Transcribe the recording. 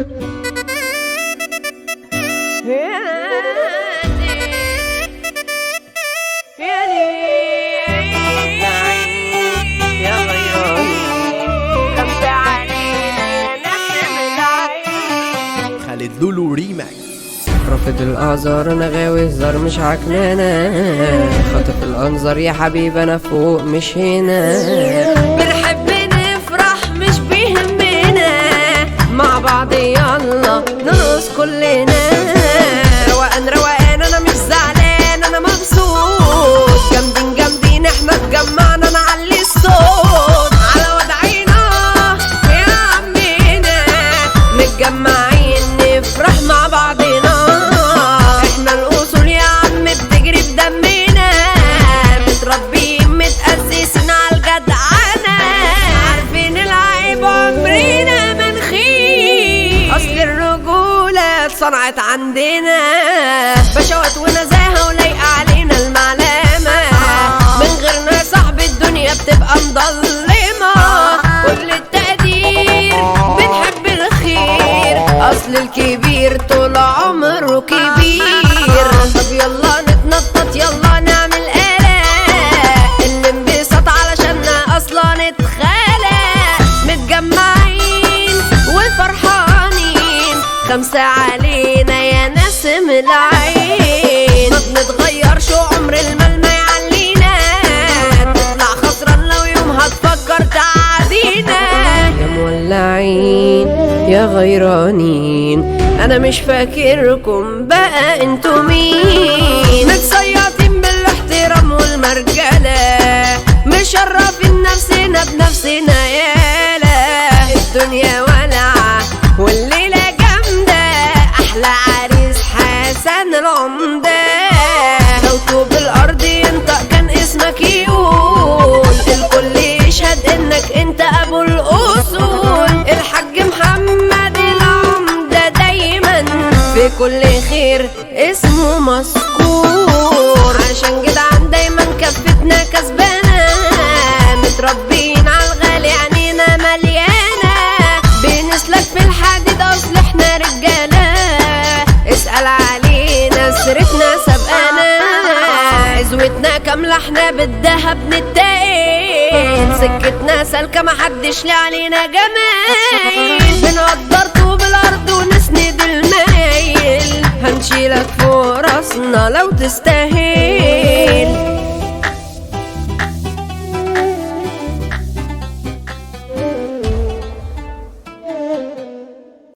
خالد لولو ريماكس رافض الأعذار أنا غاوي هزار مش عكنانة خاطف الأنظار يا حبيب أنا فوق مش هنا بنحب نفرح مش بيهمنا مع بعض يلا نرقص كلنا روقان روقان أنا مش زعلان أنا مبسوط جامدين جامدين احنا اتجمعنا نعلي الصوت على وضعينا يا عمنا متجمعين نفرح مع بعضنا احنا الاصول يا عم بتجري في دمنا متربيين متأسسين على الجدعنة عارفين العيب عمرنا ما نخيب اصل الرجولة اتصنعت عندنا بشوات ونزاهة ولايقة علينا المعلمة من غيرنا صاحب الدنيا بتبقى مضلمة كل التقدير بنحب الخير اصل الكبير طول عمره كبير طب يلا نتنطط يلا نعمل قلق الانبساط علشاننا اصلا اتخلق متجمعين وفرحانين خمسة علينا يا نسم العين ما بنتغيرش عمر المال ما يعلينا تطلع خسران لو يوم هتفكر تعادينا يا مولعين يا غيرانين انا مش فاكركم بقى انتوا مين متصيطين بالاحترام والمرجله مشرفين نفسنا بنفسنا يالا الدنيا ولعه والليله جامده احلى عريس حسن العمده لو طوب الارض ينطق كان اسمك يقول الكل يشهد انك انت ابو الاصول الحاج محمد العمده دايما في كل خير اسمه مذكور عشان جدعان دايما كفتنا كسبانه متربيين على الغالي عينينا مليانه بنسلك في الحديد اصل احنا رجاله اسال علينا سيرتنا سبقانا عزوتنا كامله احنا بالذهب نتقل سكتنا سالكه محدش ليه علينا جمايل بنقدر طوب الارض ونسند المايل هنشيلك فوق راسنا لو تستاهل